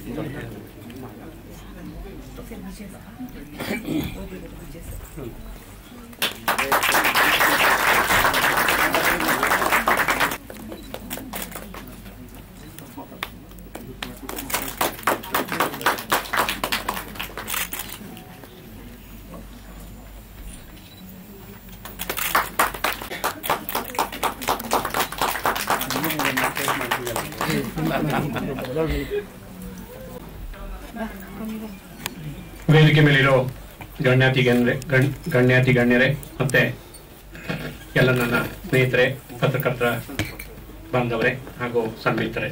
ವೇದಿಕೆ ಮೇಲಿರೋ ಗಣ್ಯಾತಿ ಗಣ್ಯರೆ ಗಣ್ ಗಣ್ಯಾತಿ ಗಣ್ಯರೇ ಮತ್ತೆ ಎಲ್ಲ ನನ್ನ ಸ್ನೇಹಿತರೆ ಪತ್ರಕರ್ತರ ಬಾಂಧವರೇ ಹಾಗೂ ಸನ್ಮಿತರೆ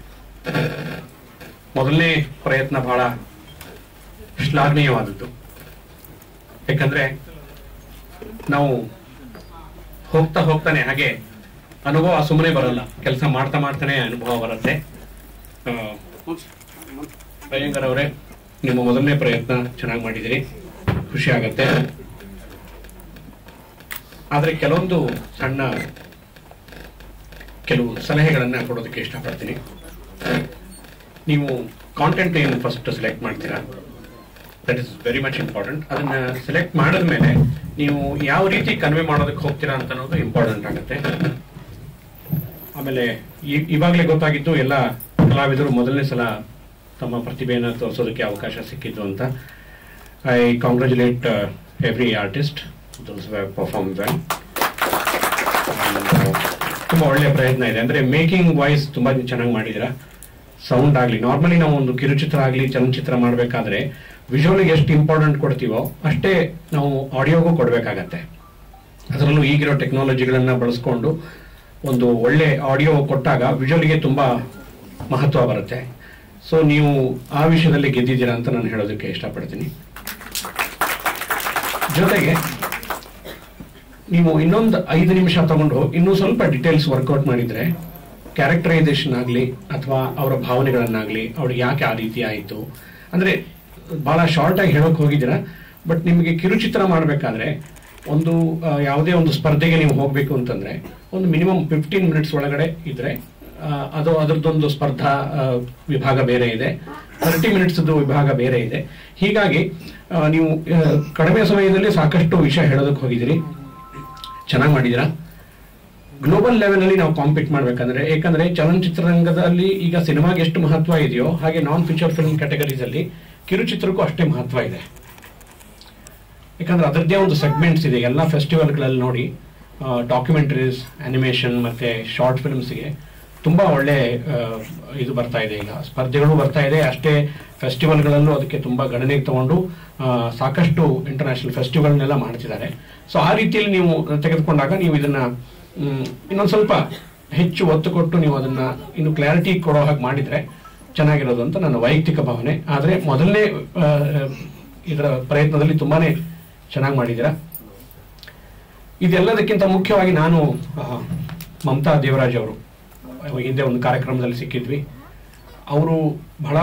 ಮೊದಲನೇ ಪ್ರಯತ್ನ ಬಹಳ ಶ್ಲಾಘನೀಯವಾದದ್ದು ಯಾಕಂದ್ರೆ ನಾವು ಹೋಗ್ತಾ ಹೋಗ್ತಾನೆ ಹಾಗೆ ಅನುಭವ ಸುಮ್ಮನೆ ಬರಲ್ಲ ಕೆಲಸ ಮಾಡ್ತಾ ಮಾಡ್ತಾನೆ ಅನುಭವ ಬರುತ್ತೆ ಆ, ಭಯಂಕರ್ ಅವರೇ ನಿಮ್ಮ ಮೊದಲನೇ ಪ್ರಯತ್ನ ಚೆನ್ನಾಗಿ ಮಾಡಿದಿರಿ ಖುಷಿ ಆಗತ್ತೆ ಆದ್ರೆ ಕೆಲವೊಂದು ಸಣ್ಣ ಕೆಲವು ಸಲಹೆಗಳನ್ನ ಕೊಡೋದಕ್ಕೆ ಇಷ್ಟಪಡ್ತೀನಿ ನೀವು ಕಾಂಟೆಂಟ್ ಏನು ಫಸ್ಟ್ ಸೆಲೆಕ್ಟ್ ಮಾಡ್ತೀರಾ that is very much important ಅದನ್ನ ಸೆಲೆಕ್ಟ್ ಮಾಡಿದ್ಮೇಲೆ ನೀವು ಯಾವ ರೀತಿ ಕನ್ವೆ ಮಾಡೋದಕ್ಕೆ ಹೋಗ್ತೀರಾ ಅಂತ ಅನ್ನೋದು ಇಂಪಾರ್ಟೆಂಟ್ ಆಗುತ್ತೆ ಆಮೇಲೆ ಈ- ಇವಾಗ್ಲೇ ಗೊತ್ತಾಗಿದ್ದು ಎಲ್ಲ ಕಲಾವಿದರು ಮೊದಲನೇ ಸಲ ತಮ್ಮ ಪ್ರತಿಭೆಯನ್ನು ತೋರಿಸೋದಕ್ಕೆ ಅವಕಾಶ ಸಿಕ್ಕಿದ್ದು ಅಂತ I congratulate every artist those perform well ತುಂಬಾ ಒಳ್ಳೆಯ ಪ್ರಯತ್ನ ಇದೆ ಅಂದ್ರೆ ಮೇಕಿಂಗ್ ವಾಯ್ಸ್ ತುಂಬಾ ಚೆನ್ನಾಗಿ ಮಾಡಿದ್ದೀರಾ ಸೌಂಡ್ ಆಗಲಿ ನಾರ್ಮಲಿ ನಾವು ಒಂದು ಕಿರುಚಿತ್ರ ಆಗಲಿ ಚಲನಚಿತ್ರ ಮಾಡಬೇಕಾದ್ರೆ ವಿಜುವಲ್ಗೆ ಎಷ್ಟು ಇಂಪಾರ್ಟೆಂಟ್ ಕೊಡ್ತೀವೋ ಅಷ್ಟೇ ನಾವು ಆಡಿಯೋಗೂ ಕೊಡಬೇಕಾಗತ್ತೆ ಅದರಲ್ಲೂ ಈಗಿರೋ ಟೆಕ್ನಾಲಜಿಗಳನ್ನ ಬಳಸ್ಕೊಂಡು ಒಂದು ಒಳ್ಳೆ ಆಡಿಯೋ ಕೊಟ್ಟಾಗ ವಿಜುವಲ್ಗೆ ತುಂಬಾ ಮಹತ್ವ ಬರುತ್ತೆ ಸೊ ನೀವು ಆ ವಿಷಯದಲ್ಲಿ ಗೆದ್ದಿದ್ದೀರಾ ಅಂತ ನಾನು ಹೇಳೋದಕ್ಕೆ ಇಷ್ಟಪಡ್ತೀನಿ ಜೊತೆಗೆ ನೀವು ಇನ್ನೊಂದು ಐದು ನಿಮಿಷ ತಗೊಂಡು ಇನ್ನೂ ಸ್ವಲ್ಪ ಡೀಟೇಲ್ಸ್ ವರ್ಕೌಟ್ ಮಾಡಿದ್ರೆ ಕ್ಯಾರೆಕ್ಟರೈಸೇಷನ್ ಆಗಲಿ ಅಥವಾ ಅವರ ಭಾವನೆಗಳನ್ನಾಗಲಿ ಅವ್ರಿಗೆ ಯಾಕೆ ಆ ರೀತಿ ಆಯಿತು ಅಂದ್ರೆ ಬಹಳ ಶಾರ್ಟ್ ಆಗಿ ಹೇಳೋಕೆ ಹೋಗಿದ್ದೀರಾ ಬಟ್ ನಿಮಗೆ ಕಿರುಚಿತ್ರ ಮಾಡಬೇಕಾದ್ರೆ ಒಂದು ಆ, ಯಾವುದೇ ಒಂದು ಸ್ಪರ್ಧೆಗೆ ನೀವು ಹೋಗಬೇಕು ಅಂತಂದ್ರೆ ಒಂದು ಮಿನಿಮಮ್ ಫಿಫ್ಟೀನ್ ಮಿನಿಟ್ಸ್ ಒಳಗಡೆ ಇದ್ರೆ ಆ, ಅದು ಅದರದ್ದೊಂದು ಸ್ಪರ್ಧಾ ಆ, ವಿಭಾಗ ಬೇರೆ ಇದೆ ತರ್ಟಿ ಮಿನಿಟ್ಸ್ ವಿಭಾಗ ಬೇರೆ ಇದೆ ಹೀಗಾಗಿ ಆ, ನೀವು ಆ, ಕಡಿಮೆ ಸಮಯದಲ್ಲಿ ಸಾಕಷ್ಟು ವಿಷಯ ಹೇಳೋದಕ್ಕೆ ಹೋಗಿದ್ದೀರಿ ಚೆನ್ನಾಗಿ ಮಾಡಿದ್ದೀರಾ ಗ್ಲೋಬಲ್ ಲೆವೆಲ್ ಅಲ್ಲಿ ನಾವು ಕಾಂಪೀಟ್ ಮಾಡ್ಬೇಕಂದ್ರೆ ಯಾಕಂದ್ರೆ ಚಲನಚಿತ್ರರಂಗದಲ್ಲಿ ಈಗ ಸಿನಿಮಾಗೆ ಎಷ್ಟು ಮಹತ್ವ ಇದೆಯೋ ಹಾಗೆ ನಾನ್ ಫೀಚರ್ ಫಿಲ್ಮ್ ಕ್ಯಾಟಗರೀಸ್ ಅಲ್ಲಿ ಕಿರುಚಿತ್ರಕ್ಕೂ ಅಷ್ಟೇ ಮಹತ್ವ ಇದೆ ಯಾಕಂದ್ರೆ ಅದರದ್ದೇ ಒಂದು ಸೆಗ್ಮೆಂಟ್ಸ್ ಇದೆ ಎಲ್ಲ ಫೆಸ್ಟಿವಲ್ಗಳಲ್ಲಿ ನೋಡಿ ಡಾಕ್ಯುಮೆಂಟರೀಸ್ ಅನಿಮೇಷನ್ ಮತ್ತೆ ಶಾರ್ಟ್ ಫಿಲ್ಮ್ಸ್ಗೆ ತುಂಬಾ ಒಳ್ಳೆ ಆ, ಇದು ಬರ್ತಾ ಇದೆ ಈಗ ಸ್ಪರ್ಧೆಗಳು ಬರ್ತಾ ಇದೆ ಅಷ್ಟೇ ಫೆಸ್ಟಿವಲ್ಗಳಲ್ಲೂ ಅದಕ್ಕೆ ತುಂಬಾ ಗಣನೆಗೆ ತಗೊಂಡು ಆ, ಸಾಕಷ್ಟು ಇಂಟರ್ನ್ಯಾಷನಲ್ ಫೆಸ್ಟಿವಲ್ನೆಲ್ಲ ಮಾಡ್ತಿದ್ದಾರೆ ಸೊ ಆ ರೀತಿಯಲ್ಲಿ ನೀವು ತೆಗೆದುಕೊಂಡಾಗ ನೀವು ಇದನ್ನ ಮ್, ಇನ್ನೊಂದು ಸ್ವಲ್ಪ ಹೆಚ್ಚು ಒತ್ತು ಕೊಟ್ಟು ನೀವು ಅದನ್ನ ಇನ್ನು ಕ್ಲಾರಿಟಿ ಕೊಡೋ ಹಾಗೆ ಮಾಡಿದ್ರೆ ಚೆನ್ನಾಗಿರೋದು ಅಂತ ನನ್ನ ವೈಯಕ್ತಿಕ ಭಾವನೆ ಆದ್ರೆ ಮೊದಲನೇ ಆ, ಇದರ ಪ್ರಯತ್ನದಲ್ಲಿ ತುಂಬಾನೇ ಚೆನ್ನಾಗಿ ಮಾಡಿದ್ದೀರಾ ಇದೆಲ್ಲದಕ್ಕಿಂತ ಮುಖ್ಯವಾಗಿ ನಾನು ಆ, ಮಮತಾ ದೇವರಾಜ್ ಅವರು ಹಿಂದೆ ಒಂದು ಕಾರ್ಯಕ್ರಮದಲ್ಲಿ ಸಿಕ್ಕಿದ್ವಿ ಅವರು ಬಹಳ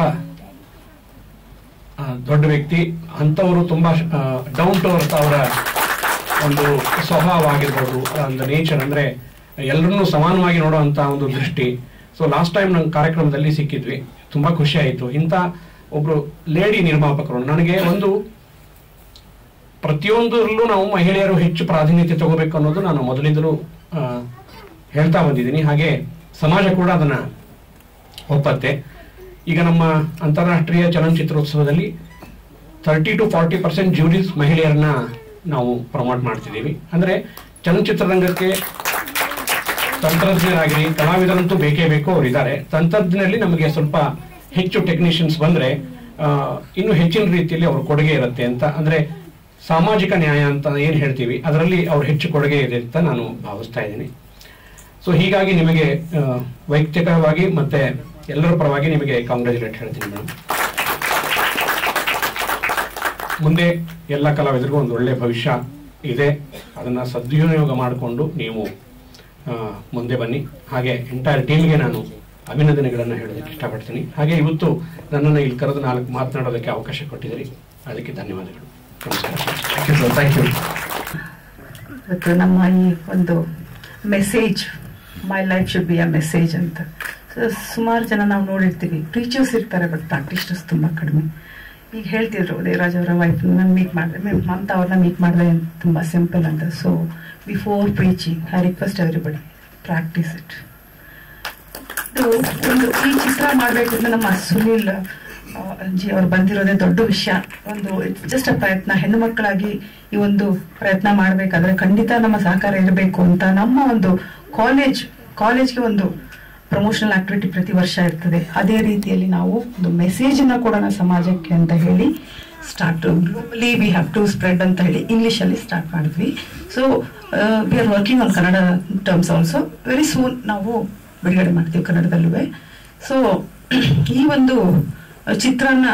ಆ, ದೊಡ್ಡ ವ್ಯಕ್ತಿ ಅಂಥವರು ತುಂಬಾ ಡೌನ್ ಟು ಅರ್ತ್ ಅವರ ಒಂದು ಸ್ವಭಾವ ಆಗಿರ್ಬೋದು ಒಂದು ನೇಚರ್ ಅಂದ್ರೆ ಎಲ್ಲರನ್ನೂ ಸಮಾನವಾಗಿ ನೋಡುವಂತ ಒಂದು ದೃಷ್ಟಿ ಸೊ ಲಾಸ್ಟ್ ಟೈಮ್ ನಂಗೆ ಕಾರ್ಯಕ್ರಮದಲ್ಲಿ ಸಿಕ್ಕಿದ್ವಿ ತುಂಬಾ ಖುಷಿ ಆಯಿತು ಇಂಥ ಒಬ್ರು ಲೇಡಿ ನಿರ್ಮಾಪಕರು ನನಗೆ ಒಂದು ಪ್ರತಿಯೊಂದರಲ್ಲೂ ನಾವು ಮಹಿಳೆಯರು ಹೆಚ್ಚು ಪ್ರಾಧಾನ್ಯತೆ ತಗೋಬೇಕು ಅನ್ನೋದು ನಾನು ಮೊದಲಿಂದಲೂ ಆ, ಹೇಳ್ತಾ ಬಂದಿದ್ದೀನಿ ಹಾಗೆ ಸಮಾಜ ಕೂಡ ಅದನ್ನ ಒಪ್ಪತ್ತೆ ಈಗ ನಮ್ಮ ಅಂತಾರಾಷ್ಟ್ರೀಯ ಚಲನಚಿತ್ರೋತ್ಸವದಲ್ಲಿ thirty to forty percent juries ಮಹಿಳೆಯರನ್ನ ನಾವು ಪ್ರಮೋಟ್ ಮಾಡ್ತಿದ್ದೀವಿ ಅಂದ್ರೆ ಚಲನಚಿತ್ರರಂಗಕ್ಕೆ ತಂತ್ರಜ್ಞರಾಗಿರಿ ಕಲಾವಿದರಂತೂ ಬೇಕೇ ಬೇಕು ಅವ್ರು ಇದ್ದಾರೆ ತಂತ್ರಜ್ಞರಲ್ಲಿ ನಮಗೆ ಸ್ವಲ್ಪ ಹೆಚ್ಚು ಟೆಕ್ನಿಷಿಯನ್ಸ್ ಬಂದ್ರೆ ಆ, ಇನ್ನು ಹೆಚ್ಚಿನ ರೀತಿಯಲ್ಲಿ ಅವ್ರ ಕೊಡುಗೆ ಇರುತ್ತೆ ಅಂತ ಅಂದ್ರೆ ಸಾಮಾಜಿಕ ನ್ಯಾಯ ಅಂತ ಏನ್ ಹೇಳ್ತೀವಿ ಅದರಲ್ಲಿ ಅವ್ರ ಹೆಚ್ಚು ಕೊಡುಗೆ ಇದೆ ಅಂತ ನಾನು ಭಾವಿಸ್ತಾ ಇದ್ದೀನಿ ಸೊ ಹೀಗಾಗಿ ನಿಮಗೆ ಆ, ವೈಯಕ್ತಿಕವಾಗಿ ಮತ್ತೆ ಎಲ್ಲರ ಪರವಾಗಿ ನಿಮಗೆ ಕಾಂಗ್ರ್ಯಾಚುಲೇಟ್ ಹೇಳ್ತೀನಿ ಮೇಡಮ್ ಮುಂದೆ ಎಲ್ಲ ಕಲಾವಿದರಿಗೂ ಒಂದು ಒಳ್ಳೆ ಭವಿಷ್ಯ ಇದೆ ಅದನ್ನ ಸದ್ವಿನಿಯೋಗ ಮಾಡಿಕೊಂಡು ನೀವು ಆ, ಮುಂದೆ ಬನ್ನಿ ಹಾಗೆ ಎಂಟೈರ್ ಟೀಮ್ಗೆ ನಾನು ಅಭಿನಂದನೆಗಳನ್ನು ಹೇಳೋದಕ್ಕೆ ಇಷ್ಟಪಡ್ತೀನಿ ಹಾಗೆ ಇವತ್ತು ನನ್ನನ್ನು ಇಲ್ಲಿ ಕರೆದು ನಾಲ್ಕು ಮಾತನಾಡೋದಕ್ಕೆ ಅವಕಾಶ ಕೊಟ್ಟಿದ್ದೀರಿ ಅದಕ್ಕೆ ಧನ್ಯವಾದಗಳು ನಮಸ್ಕಾರ ಥ್ಯಾಂಕ್ ಯು ಇವತ್ತು ನಮ್ಮ ಈ ಒಂದು message my life should be a message ಅಂತ ಸುಮಾರು ಜನ ನಾವು ನೋಡಿರ್ತೀವಿ ಟೀಚರ್ಸ್ ಇರ್ತಾರೆ ಬಟ್ ಪ್ರಾಕ್ಟಿಷನರ್ಸ್ ತುಂಬ ಕಡಿಮೆ ಈಗ ಹೇಳ್ತಿದ್ರು ದೇವರಾಜ್ ಅವರ ವೈಫ್ ನಾನು ಮೀಟ್ ಮಾಡಿದೆ ಮಮತಾ ಅವ್ರನ್ನ ಮೀಟ್ ಮಾಡಿದೆ ತುಂಬ ಸಿಂಪಲ್ ಅಂತ so before preaching I request everybody practice it ಇದು ಒಂದು ಈ ಚಿತ್ರ ಮಾಡಬೇಕು ಅಂತ ನಮ್ಮ ಸುನೀಲ್ ಆ, ಜಿ ಅವ್ರು ಬಂದಿರೋದೇ ದೊಡ್ಡ ವಿಷಯ ಒಂದು ಜಸ್ಟ್ ಅ ಪ್ರಯತ್ನ ಹೆಣ್ಣು ಮಕ್ಕಳಾಗಿ ಈ ಒಂದು ಪ್ರಯತ್ನ ಮಾಡಬೇಕಾದ್ರೆ ಖಂಡಿತ ನಮ್ಮ ಸಹಕಾರ ಇರಬೇಕು ಅಂತ ನಮ್ಮ ಒಂದು ಕಾಲೇಜ್ ಕಾಲೇಜ್ಗೆ ಒಂದು ಪ್ರಮೋಷನಲ್ ಆಕ್ಟಿವಿಟಿ ಪ್ರತಿ ವರ್ಷ ಇರ್ತದೆ ಅದೇ ರೀತಿಯಲ್ಲಿ ನಾವು ಒಂದು ಮೆಸೇಜ್ ಅನ್ನ ಕೊಡೋಣ ಸಮಾಜಕ್ಕೆ ಅಂತ ಹೇಳಿ start globally we have to spread ಅಂತ ಹೇಳಿ ಇಂಗ್ಲಿಷ್ ಅಲ್ಲಿ ಸ್ಟಾರ್ಟ್ ಮಾಡಿದ್ವಿ so we are working on Kannada terms also very soon ನಾವು ಬಿಡುಗಡೆ ಮಾಡ್ತೀವಿ ಕನ್ನಡದಲ್ಲೂ ಸೊ ಈ ಒಂದು ಚಿತ್ರನ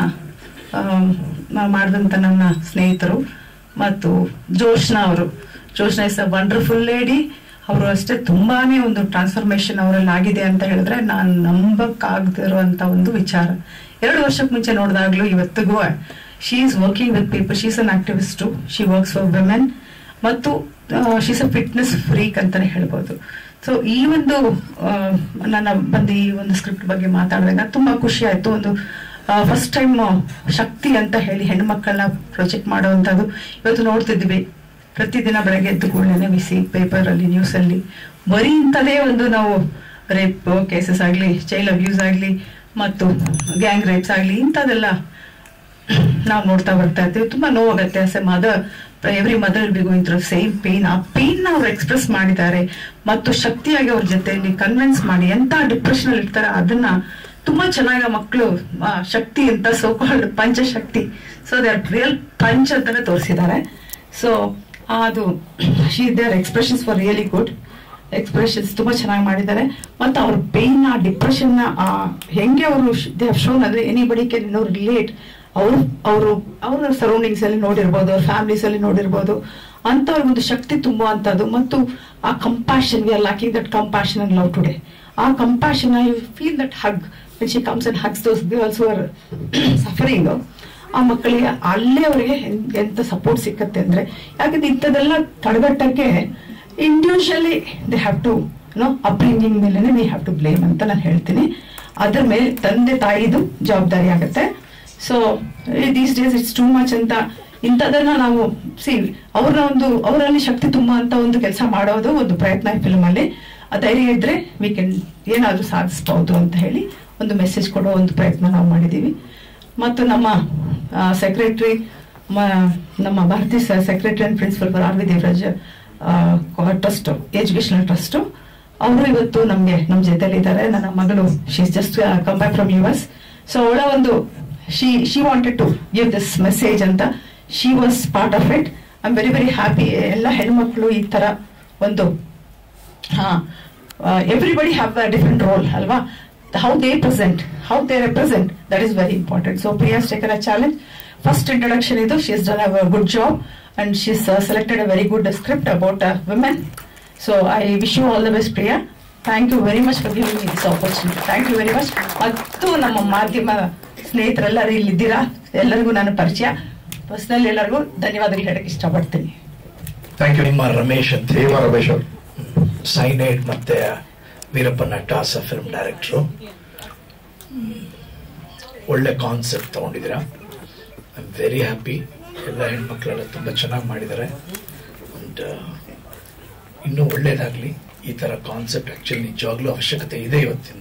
ಮಾಡಿದಂಥ ನನ್ನ ಸ್ನೇಹಿತರು ಮತ್ತು ಜೋಶ್ನಾ ಅವರು Joshna is a wonderful lady ಅವರು ಅಷ್ಟೇ ತುಂಬಾನೇ ಒಂದು ಟ್ರಾನ್ಸ್ಫಾರ್ಮೇಶನ್ ಅವರಲ್ಲಿ ಆಗಿದೆ ಅಂತ ಹೇಳಿದ್ರೆ ನಾನು ನಂಬಕ್ಕಾಗದಿರುವಂತ ಒಂದು ವಿಚಾರ ಎರಡು ವರ್ಷಕ್ಕೆ ಮುಂಚೆ ನೋಡಿದಾಗ್ಲೂ ಇವತ್ತಿಗೂ she is working with people she's an activist she works for women ಮತ್ತು ಶೀಸ್ ಅ ಫಿಟ್ನೆಸ್ ಫ್ರೀಕ್ ಅಂತಾನೆ ಹೇಳ್ಬೋದು ಸೊ ಈ ಒಂದು ಆ, ನನ್ನ ಬಂದು ಈ ಒಂದು ಸ್ಕ್ರಿಪ್ಟ್ ಬಗ್ಗೆ ಮಾತಾಡಿದಾಗ ತುಂಬಾ ಖುಷಿ ಆಯ್ತು ಒಂದು ಫಸ್ಟ್ ಟೈಮ್ ಶಕ್ತಿ ಅಂತ ಹೇಳಿ ಹೆಣ್ಮಕ್ಕಳನ್ನ ಪ್ರೊಜೆಕ್ಟ್ ಮಾಡುವಂಥದ್ದು ಇವತ್ತು ನೋಡ್ತಿದ್ವಿ ಪ್ರತಿದಿನ ಬೆಳಗ್ಗೆ ಎದ್ದು ಕೂಡಲೇ ಬಿಸಿ ಪೇಪರ್ ಅಲ್ಲಿ ನ್ಯೂಸ್ ಅಲ್ಲಿ ಬರೀ ಇಂಥದೇ ಒಂದು ನಾವು ರೇಪ್ ಕೇಸಸ್ ಆಗಲಿ ಚೈಲ್ಡ್ ಅಬ್ಯೂಸ್ ಆಗಲಿ ಮತ್ತು ಗ್ಯಾಂಗ್ ರೇಪ್ಸ್ ಆಗಲಿ ಇಂಥದೆಲ್ಲ ನಾವು ನೋಡ್ತಾ ಬರ್ತಾ ಇರ್ತೀವಿ ತುಂಬಾ ನೋವಾಗತ್ತೆ as a mother every mother be going through same pain ಆ ಪೇನ್ ಅವ್ರು ಎಕ್ಸ್ಪ್ರೆಸ್ ಮಾಡಿದ್ದಾರೆ ಮತ್ತು ಶಕ್ತಿಯಾಗಿ ಅವ್ರ ಜೊತೆಯಲ್ಲಿ ಕನ್ವಿನ್ಸ್ ಮಾಡಿ ಎಂತ ಡಿಪ್ರೆಷನ್ ಅಲ್ಲಿ ಇರ್ತಾರೆ ಅದನ್ನ ತುಂಬಾ ಚೆನ್ನಾಗಿ ಆ ಮಕ್ಕಳು ಆ, ಶಕ್ತಿ ಅಂತ so called Panchashakti so they are real punch ಅಂತಾನೆ ತೋರಿಸಿದ್ದಾರೆ ಸೊ ಅದು she their expressions for really good expressions ತುಂಬಾ ಚೆನ್ನಾಗಿ ಮಾಡಿದ್ದಾರೆ ಮತ್ತೆ ಅವ್ರ ಪೇನ್ ಆ ಡಿಪ್ರೆಷನ್ ಹೆಂಗೆ ಅವರು ದೇ ಹವ್ ಶೋನ್ ಅಂದ್ರೆ ಎನಿಬಡಿ ಕ್ಯಾನ್ ನೋ ರಿಲೇಟ್ ಅವರು ಅವರು ಅವರ ಸರೌಂಡಿಂಗ್ಸ್ ಅಲ್ಲಿ ನೋಡಿರ್ಬೋದು ಅವ್ರ ಫ್ಯಾಮಿಲೀಸ್ ಅಲ್ಲಿ ನೋಡಿರ್ಬೋದು ಅಂತ ಒಂದು ಶಕ್ತಿ ತುಂಬುವಂತದ್ದು ಮತ್ತು ಆ compassion we are lacking that compassion and love today ಆ compassion I feel that hug when she comes and hugs those girls are suffering ಆ ಮಕ್ಕಳಿಗೆ ಅಲ್ಲೇ ಅವರಿಗೆ ಎಂತ ಸಪೋರ್ಟ್ ಸಿಕ್ಕತ್ತೆ ಅಂದ್ರೆ ಯಾಕಂದ್ರೆ ಇಂಥದ್ದೆಲ್ಲ ತಡೆಗಟ್ಟಕ್ಕೆ individually they have to know upbringing ಮೇಲೆ ವಿ ಹ್ಯಾವ್ ಟು ಬ್ಲೇಮ್ ಅಂತ ನಾನು ಹೇಳ್ತೀನಿ ಅದ್ರ ಮೇಲೆ ತಂದೆ ತಾಯಿದು ಜವಾಬ್ದಾರಿ ಆಗುತ್ತೆ so these days it's too much ಅಂತ ಇಂಥದನ್ನ ನಾವು ಸಿ ಅವ್ರನ್ನ ಒಂದು ಅವರಲ್ಲಿ ಶಕ್ತಿ ತುಂಬ ಅಂತ ಒಂದು ಕೆಲಸ ಮಾಡೋದು ಒಂದು ಪ್ರಯತ್ನ ಫಿಲ್ಮ್ ಅಲ್ಲಿ ಆ ಧೈರ್ಯ ಇದ್ರೆ ವಿ ಕೆನ್ ಏನಾದ್ರೂ ಸಾಧಿಸಬಹುದು ಅಂತ ಹೇಳಿ ಒಂದು ಮೆಸೇಜ್ ಕೊಡೋ ಒಂದು ಪ್ರಯತ್ನ ನಾವು ಮಾಡಿದೀವಿ ಮತ್ತು ನಮ್ಮ ಸೆಕ್ರೆಟರಿ ನಮ್ಮ ಭಾರತೀಯ secretary and principal for R V Devaraj trust educational trust ಅವರು ಇವತ್ತು ನಮ್ಗೆ ನಮ್ಮ ಜೊತೆಲಿ ಇದ್ದಾರೆ ನನ್ನ ಮಗಳು she's just come back from U S so ಅವಳ ಒಂದು she she wanted to give this message ಅಂತ she was part of it I am very very happy ಎಲ್ಲ ಹೆಣ್ಮಕ್ಳು ಈ ತರ ಒಂದು ಹಾ everybody have a different role ಅಲ್ವಾ how they present how they represent that is very important so Priya's taken a challenge first introduction ಇದು she's done a good job and she's selected a very good script about women so I wish you all the best Priya thank you very much for giving this opportunity thank you very much ಮತ್ತು ನಮ್ಮ ಮಾಧ್ಯಮ ಸ್ನೇಹಿತರೆಲ್ಲರೂ ಇಲ್ಲಿದ್ದೀರಾ ಎಲ್ಲರಿಗೂ ನನ್ನ ಪರಿಚಯ personal ಎಲ್ಲರಿಗೂ ಧನ್ಯವಾದಗಳು ಹೇಳಕ್ಕೆ ಇಷ್ಟಪಡ್ತೀನಿ ಥ್ಯಾಂಕ್ ಯು ನಿಮ್ಮ ರಮೇಶ್ ಅಂತ ಹೇಮ ರಮೇಶ್ ಅವರು ಸೈನೈಡ್ ಮತ್ತೆ ವೀರಪ್ಪ ನಟಾಸ ಫಿಲ್ಮ್ ಡೈರೆಕ್ಟ್ರು ಒಳ್ಳೆ ಕಾನ್ಸೆಪ್ಟ್ ತಗೊಂಡಿದ್ದೀರಾ ಐ ಆಮ್ ವೆರಿ ಹ್ಯಾಪಿ ಎಲ್ಲ ಹೆಣ್ಮಕ್ಳೆಲ್ಲ ತುಂಬ ಚೆನ್ನಾಗಿ ಮಾಡಿದ್ದಾರೆ ಅಂಡ್ ಇನ್ನೂ ಒಳ್ಳೇದಾಗಲಿ ಈ ಥರ ಕಾನ್ಸೆಪ್ಟ್ ಆ್ಯಕ್ಚುಲಿ ನಿಜವಾಗ್ಲೂ ಅವಶ್ಯಕತೆ ಇದೆ ಇವತ್ತಿನ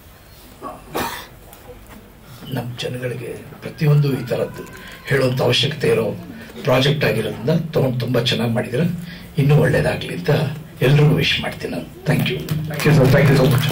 ನಮ್ಮ ಜನಗಳಿಗೆ ಪ್ರತಿಯೊಂದು ಈ ಥರದ್ದು ಹೇಳುವಂಥ ಅವಶ್ಯಕತೆ ಇರೋ ಪ್ರಾಜೆಕ್ಟ್ ಆಗಿರೋದ್ರಿಂದ ತೊಗೊಂಡು ತುಂಬ ಚೆನ್ನಾಗಿ ಮಾಡಿದ್ರೆ ಇನ್ನೂ ಒಳ್ಳೇದಾಗಲಿ ಅಂತ ಎಲ್ರಿಗೂ ವಿಶ್ ಮಾಡ್ತೀನಿ ನಾನು thank you thank you sir thank you so much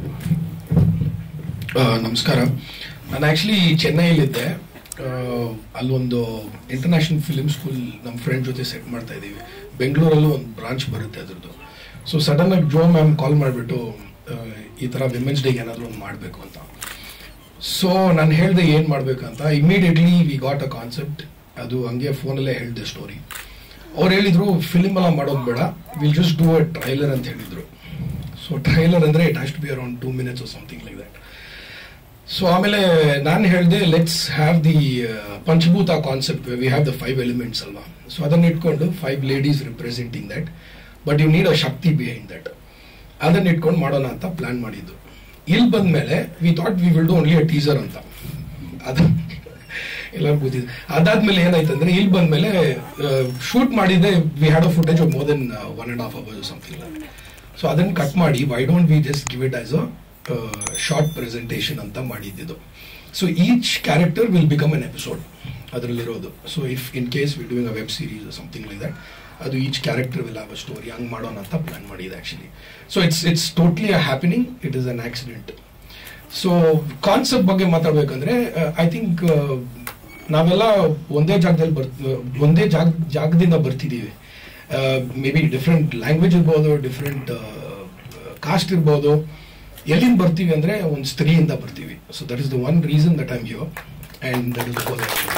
ಆ, ನಮಸ್ಕಾರ ನಾನು ಆ್ಯಕ್ಚುಲಿ ಚೆನ್ನೈಯಲ್ಲಿದ್ದೆ ಆ, ಅಲ್ಲೊಂದು ಇಂಟರ್ನ್ಯಾಷನಲ್ ಫಿಲಿಮ್ ಸ್ಕೂಲ್ ನಮ್ಮ ಫ್ರೆಂಡ್ ಜೊತೆ ಸೆಟ್ ಮಾಡ್ತಾ ಇದ್ದೀವಿ ಬೆಂಗಳೂರಲ್ಲೂ ಒಂದು ಬ್ರಾಂಚ್ ಬರುತ್ತೆ ಅದ್ರದ್ದು ಸೊ ಸಡನ್ ಆಗಿ ಜೋ ಮ್ಯಾಮ್ ಕಾಲ್ ಮಾಡಿಬಿಟ್ಟು ಈ ಥರ ವಿಮೆನ್ಸ್ ಡೇಗೆ ಏನಾದರೂ ಒಂದು ಮಾಡಬೇಕು ಅಂತ ಸೊ ನಾನು ಹೇಳಿದೆ ಏನು ಮಾಡಬೇಕಂತ immediately we got a concept ಅದು ಹಂಗೆ ಫೋನಲ್ಲೇ ಹೇಳಿದೆ ಸ್ಟೋರಿ ಅವ್ರು ಹೇಳಿದ್ರು ಫಿಲಿಮ್ ಎಲ್ಲ ಮಾಡೋದು ಬೇಡ will just do a trailer ಅಂತ ಹೇಳಿದ್ರು ಸೊ ಟ್ರೈಲರ್ ಅಂದರೆ it has to be around two minutes something like that so ಆಮೇಲೆ ನಾನು ಹೇಳಿದೆ let's have the panchabhuta concept we have the five elements ಅಲ್ವಾ ಸೊ ಅದನ್ನ ಇಟ್ಕೊಂಡು five ladies representing that but you need a shakti behind that ಅದನ್ನ ಇಟ್ಕೊಂಡು ಮಾಡೋಣ ಅಂತ ಪ್ಲಾನ್ ಮಾಡಿದ್ದು ಇಲ್ಲಿ ಬಂದ್ಮೇಲೆ we thought we will do only a teaser ಅಂತ ಅದು ಎಲ್ಲರೂ ಗೊತ್ತಿದೆ ಅದಾದ್ಮೇಲೆ ಏನಾಯ್ತಂದ್ರೆ ಇಲ್ಲಿ ಬಂದ್ಮೇಲೆ ಶೂಟ್ ಮಾಡಿದ್ದೆ we had a footage of more than one and half hours something so ಅದನ್ನ ಕಟ್ ಮಾಡಿ why don't we just give it as a short presentation ಅಂತ ಮಾಡಿದ್ದು so each character will become an episode ಅದರಲ್ಲಿರೋದು so if in case we doing a web series something like that ಅದು each character will have a story ಹಂಗೆ ಮಾಡೋಣ ಅಂತ plan ಮಾಡಿದೆ actually so it's it's totally a happening it is an accident so concept ಬಗ್ಗೆ ಮಾತಾಡ್ಬೇಕಂದ್ರೆ I think ನಾವೆಲ್ಲ ಒಂದೇ ಜಾಗದಲ್ಲಿ ಬರ್ ಒಂದೇ ಜಾಗ ಜಾಗದಿಂದ ಬರ್ತಿದ್ದೀವಿ ಮೇ ಬಿ ಡಿಫ್ರೆಂಟ್ ಲ್ಯಾಂಗ್ವೇಜ್ ಇರ್ಬೋದು ಡಿಫ್ರೆಂಟ್ ಕಾಸ್ಟ್ ಇರ್ಬೋದು ಎಲ್ಲಿಂದ ಬರ್ತೀವಿ ಅಂದ್ರೆ ಒಂದು ಸ್ತ್ರೀಯಿಂದ ಬರ್ತೀವಿ so that is the one reason that I'm here and that is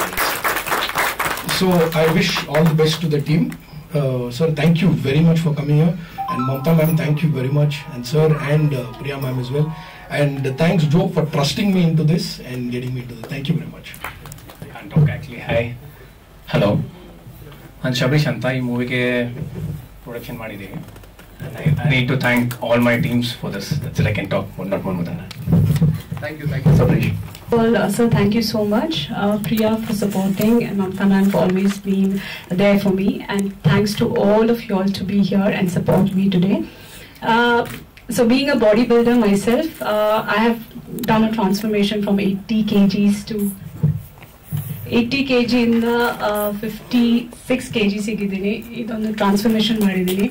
so I wish all the best to the team sir thank you very much for coming here and Mamata ma'am thank you very much and sir and Priya ma'am is well and thanks Jo for trusting me in to this and getting me to this thank you very much can't talk actually. Hi. Hello ನಾನು ಶಬರೀಶ್ ಅಂತ ಈ ಮೂವಿಗೆ production ಮಾಡಿದ್ದೀವಿ I need to thank all my teams for this that's I can talk not more than thank you thank you Shabarish Well, uh, sir, thank you so much, uh, Priya, for supporting, and Mamta ma'am for always being there for me. And thanks to all of you all to be here and support me today. Uh, so, being a bodybuilder myself, uh, I have done a transformation from 80 kgs to 80 kg ಇಂದ fifty six K G ಸಿಗಿದ್ದೀನಿ ಇದೊಂದು transformation ಮಾಡಿದ್ದೀನಿ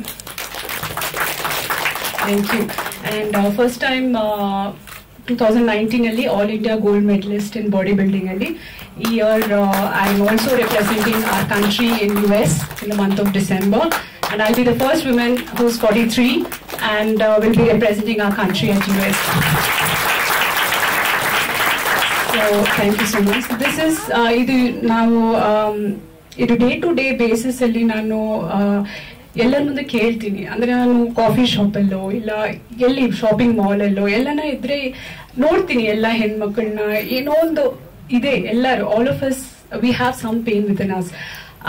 thank you and first time two thousand ನೈನ್ಟೀನಲ್ಲಿ all India gold medalist in body ಬಿಲ್ಡಿಂಗಲ್ಲಿ ಈ year I am also representing our country in U S in the month of December and I'll be the first woman who's 43 and uh, will be representing our country at US. So thank you so much. This is uh, ಇದು ನಾವು um, ಇದು day to day basis ಅಲ್ಲಿ ನಾನು ಎಲ್ಲರ ಮುಂದೆ ಕೇಳ್ತೀನಿ ಅಂದ್ರೆ ನಾನು ಕಾಫಿ ಶಾಪಲ್ಲೋ ಇಲ್ಲ ಎಲ್ಲಿ ಶಾಪಿಂಗ್ ಮಾಲಲ್ಲೋ ಎಲ್ಲನ ಇದ್ರೆ ನೋಡ್ತೀನಿ ಎಲ್ಲ ಹೆಣ್ಮಕ್ಳನ್ನ ಏನೋ ಒಂದು ಇದೆ ಎಲ್ಲರೂ all of us we have some pain within us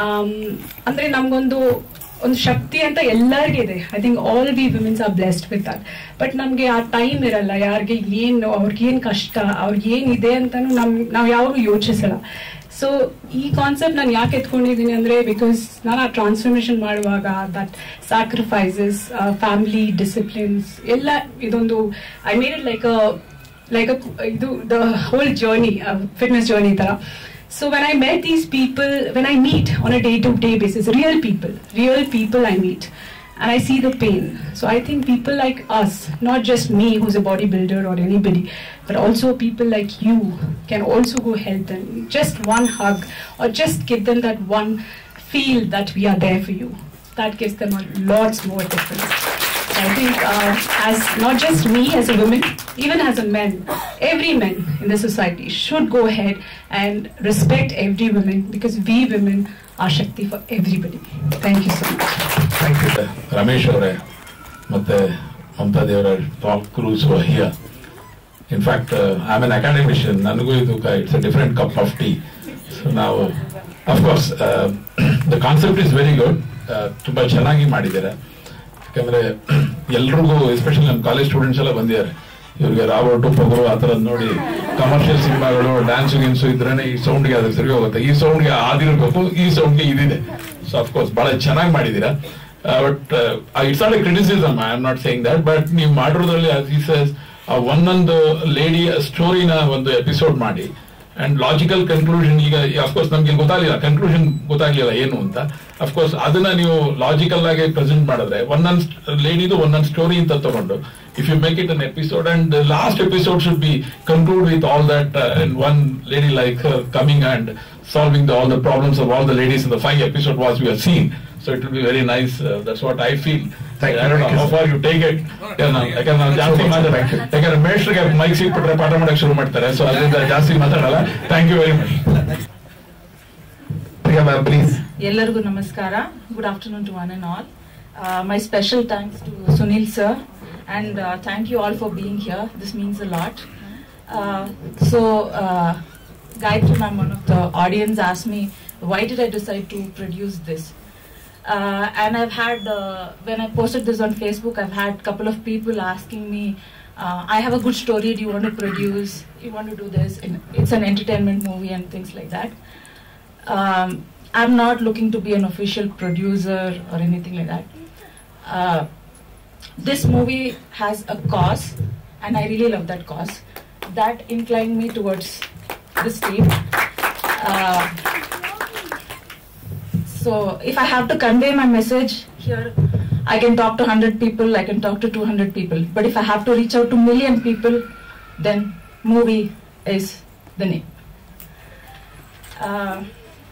ಅಂದ್ರೆ ನಮ್ಗೊಂದು ಒಂದು ಶಕ್ತಿ ಅಂತ ಎಲ್ಲರಿಗೂ ಇದೆ I think all we women's are blessed with that but ನಮಗೆ ಆ ಟೈಮ್ ಇರಲ್ಲ ಯಾರಿಗೆ ಏನು ಅವ್ರಿಗೆ ಏನು ಕಷ್ಟ ಅವ್ರಿಗೆ ಏನಿದೆ ಅಂತಾನು ನಮ್ ನಾವು ಯಾವಾಗೂ ಯೋಚಿಸಲ್ಲ ಸೊ ಈ ಕಾನ್ಸೆಪ್ಟ್ ನಾನು ಯಾಕೆ ಎತ್ಕೊಂಡಿದ್ದೀನಿ ಅಂದ್ರೆ ಬಿಕಾಸ್ ನಾನು ಆ ಟ್ರಾನ್ಸ್ಫರ್ಮೇಷನ್ ಮಾಡುವಾಗ ದಟ್ ಸ್ಯಾಕ್ರಿಫೈಸಸ್ ಫ್ಯಾಮಿಲಿ ಡಿಸಿಪ್ಲಿನ್ಸ್ ಎಲ್ಲ ಇದೊಂದು I made it like a like a ಇದು the whole journey fitness journey ತರ So when I met these people, when I meet on a day-to-day basis, real people, real people I meet, and I see the pain. So I think people like us, not just me who's a bodybuilder or anybody, but also people like you can also go help them. Just one hug or just give them that one feel that we are there for you. That gives them a lots more difference. I think uh, as not just me as a woman, even as a man, every man in the society should go ahead and respect every woman because we women are Shakti for everybody. Thank you so much. Thank you Ramesh ಅವರೇ ಮತ್ತೆ ಮಮತಾ ದೇವರ top crews here in fact I am an academician ನನಗೂ ಇದು it's a different cup of tea so ನಾವು of course the concept is very good ತುಂಬಾ ಚೆನ್ನಾಗಿ ಮಾಡಿದ್ದಾರೆ ಯಾಕಂದ್ರೆ ಎಲ್ರಿಗೂ ಎಸ್ಪೆಷಲಿ ನಮ್ಮ ಕಾಲೇಜ್ ಸ್ಟೂಡೆಂಟ್ಸ್ ಎಲ್ಲ ಬಂದಿದ್ದಾರೆ ಇವ್ರಿಗೆ ರಾಬರ್ಟ್ ಪೊಗರು ಆ ಥರದ್ದು ನೋಡಿ ಕಮರ್ಷಿಯಲ್ ಸಿನಿಮಾಗಳು ಡ್ಯಾನ್ಸ್ ಗಿನ್ಸು ಇದ್ರೇನೆ ಈ ಸೌಂಡ್ಗೆ ಅದು ಸರಿ ಹೋಗುತ್ತೆ ಈ ಸೌಂಡ್ಗೆ ಆದಿರ್ಬೇಕು ಈ ಸೌಂಡ್ಗೆ ಇದಿದೆ ಸೊ ಅಫ್ಕೋರ್ಸ್ ಬಹಳ ಚೆನ್ನಾಗಿ ಮಾಡಿದ್ದೀರಾ but it's not a criticism I am not saying that but ನೀವು ಮಾಡಿರೋದ್ರಲ್ಲಿ ಒಂದೊಂದು ಲೇಡಿ ಸ್ಟೋರಿನ ಒಂದು ಎಪಿಸೋಡ್ ಮಾಡಿ ಅಂಡ್ ಲಾಜಿಕಲ್ ಕನ್ಕ್ಲೂಷನ್ ಈಗ ಅಫ್ಕೋರ್ಸ್ ನಮ್ಗೆ ಗೊತ್ತಾಗ್ಲಿಲ್ಲ ಕನ್ಕ್ಲೂಷನ್ ಗೊತ್ತಾಗ್ಲಿಲ್ಲ ಏನು ಅಂತ ಅಫ್ಕೋರ್ಸ್ ಅದನ್ನ ನೀವು ಲಾಜಿಕಲ್ ಆಗಿ ಪ್ರೆಸೆಂಟ್ ಮಾಡಿದ್ರೆ ಒಂದೊಂದು ಲೇಡಿದು ಒಂದೊಂದು ಸ್ಟೋರಿ ಅಂತ ತಗೊಂಡು if you make it an episode and last episode should be conclude with all that and one lady like coming and solving the, all the problems of all the ladies in the five episode was we have seen. So it will be very nice. Uh, that's what I feel. Thank I you, don't know thank you, how sir. far you take it. Yeah, no, ಯಾಕಂದ್ರೆ ನಾನು ಜಾಸ್ತಿ ಮಾತಾಡ ಯಾಕಂದ್ರೆ ಮೇಷ್ಟ್ರಿಗೆ mic ಸಿಕ್ಬಿಟ್ರೆ ಪಾಠ ಮಾಡಕ್ ಶುರು ಮಾಡ್ತಾರೆ so ಅದರಿಂದ ಜಾಸ್ತಿ ಮಾತಾಡಲ್ಲ thank you very much Priya ma'am please ಎಲ್ಲರಿಗೂ ನಮಸ್ಕಾರ good afternoon to one and all my special thanks to Sunil sir and thank you all for being here this means a lot so Gayatri ma'am, one of the audience asked me, why did I decide to produce this? Uh, and I've had, uh, when I posted this on Facebook, I've had a couple of people asking me, uh, I have a good story. Do you want to produce? You want to do this? And it's an entertainment movie and things like that. Um, I'm not looking to be an official producer or anything like that. Uh, this movie has a cause, and I really love that cause. That inclined me towards this team. Uh, so if I have to convey my message here, I can talk to 100 people, I can talk to 200 people. But if I have to reach out to million people, then movie is the name. Uh,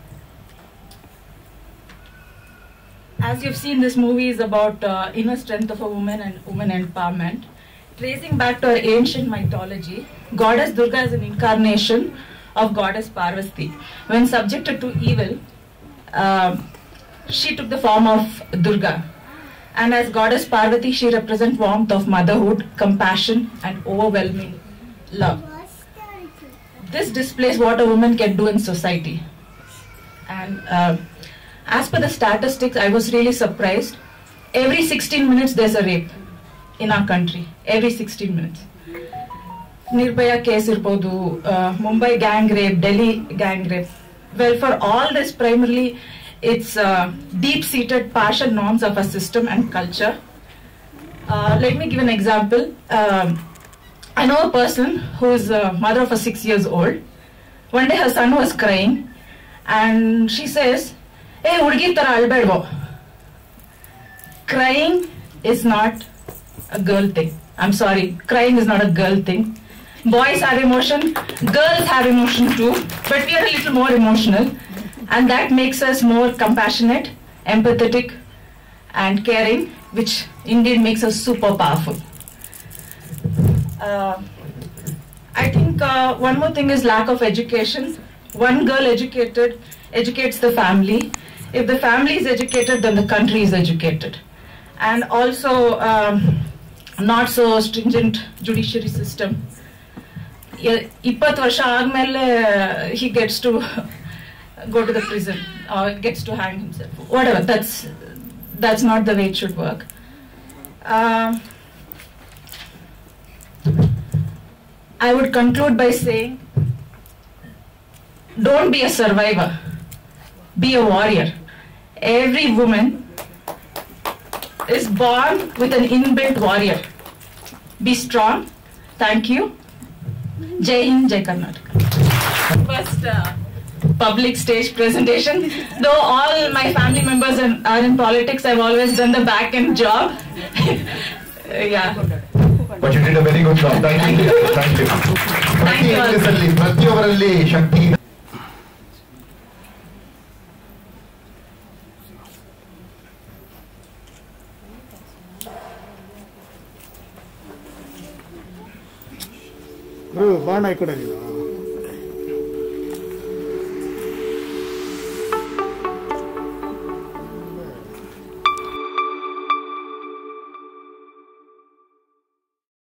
as you've seen, this movie is about uh, inner strength of a woman and woman empowerment. Tracing back to our ancient mythology, goddess Durga is an incarnation of goddess Parvati. When subjected to evil, um, she took the form of Durga. And as goddess Parvati, she represents warmth of motherhood, compassion, and overwhelming love. This displays what a woman can do in society. And uh, as per the statistics, I was really surprised. Every 16 minutes, there's a rape in our country. Every 16 minutes. Nirbhaya case ಇರ್ಬೋದು Mumbai gang rape Delhi gang rape well for all this primarily it's deep seated partial norms of a system and culture let me give an example I know a person who is a mother of a six years old. One day her son was crying and she says, Hey, ಹುಡುಗಿ ತರ ಅಳ್ಬೇಡ್ವೋ Crying is not a girl thing. I'm sorry, crying is not a girl thing. Boys have emotion, girls have emotion too, but we are a little more emotional, and that makes us more compassionate, empathetic, and caring, which indeed makes us super powerful. Uh, I think uh, one more thing is lack of education. One girl educated educates the family. If the family is educated, then the country is educated. And also, um, not so stringent judiciary system. ಇಪ್ಪತ್ತು ವರ್ಷ ಆದ್ಮೇಲೆ he gets to go to the prison or gets to hang himself. Whatever. That's that's not the way it should work. Uh, I would conclude by saying don't be a survivor, be a warrior. Every woman is born with an inbuilt warrior. Be strong. Thank you. Jai Hind, Jai Karnataka. First uh, public stage presentation. Though all my family members are, are in politics, I've always done the back end job. yeah. But you did a very good job. Thank you. Thank you. ಪ್ರತಿ you all. ಹೆಂಗಸಲ್ಲಿ ಪ್ರತಿಯೊಬ್ಬರಲ್ಲಿ ಶಕ್ತಿ ಇದೆ. ಗುರು ಬಾಣ ಈ ಕಡೆ ನೀನು